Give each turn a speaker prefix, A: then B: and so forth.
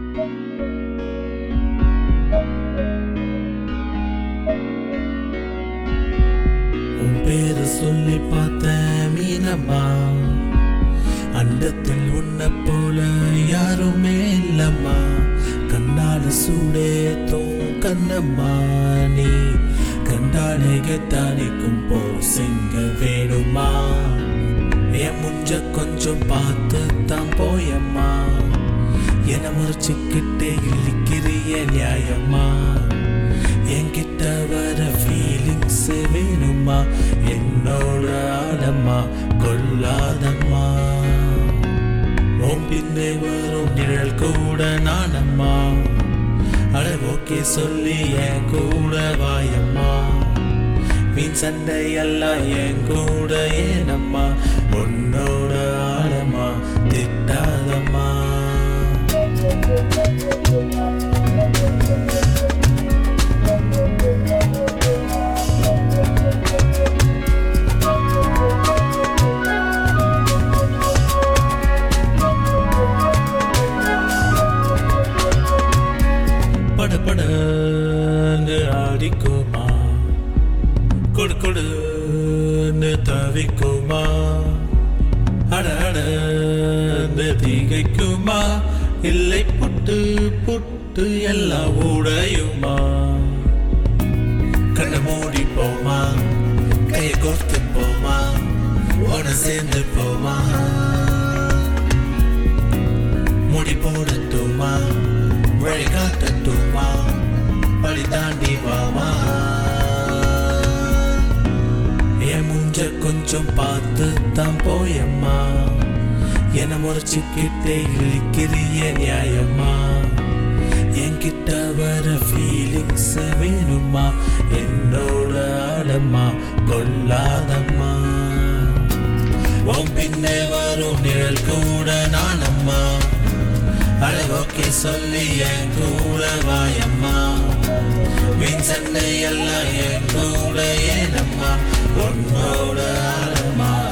A: உன் பேரு சொல்லி பார்த்தேன் மீனம்மா அண்டத்தில் உன்னை போல யாருமே இல்லம்மா கண்ணால சூடேத்தும் கண்ணம்மா நீ கண்டாலே கெத்தானிக்கும் போ செங்க வேணுமா என் முஞ்ச கொஞ்சம் பார்த்து தான் போயம்மா என முறைச்சிக்கிட்டே இழிக்கிறிய நியாயமா என்கிட்ட வர ஃபீலிங்ஸ் வேணுமா என்னோட ஆடம்மா கொள்ளாதம்மா உன் பின்னே வரும் நிழல் கூட நானம்மா அட ஓகே சொல்லி என் கூட வாயம்மா வீண் சண்டை எல்லாம் என் கூட ஏனம்மா உன்னோட ஆடம்மா திட்டாதம்மா படபடன்னு ஆடிக்குமா கொடு கொடுன்னு தவிக்குமா அட அடன்னு திகைக்குமா இல்லை புட்டு புட்டு எல்லாம் உடையுமா கண்ணை மூடி போமா கையை கோர்த்து போமா உன சேர்ந்து போமா முடி போடட்டுமா வழி காட்டட்டுமா படி தாண்டி வாமா என் மூஞ்ச கொஞ்சம் பார்த்து தான் போயம்மா என முறைச்சிக்கிட்டே இழிக்கிறிய நியாயமா என்கிட்ட வர ஃபீலிங்ஸ் வேணுமா என்னோட ஆடம்மா கொள்ளாதம்மா உன் பின்னே வரும் நிழல் கூட நானம்மா அட ஓகே சொல்லி என் கூட வாயம்மா வீண் சண்டை எல்லாம் என் கூட ஏனம்மா உன்னோட ஆடம்மா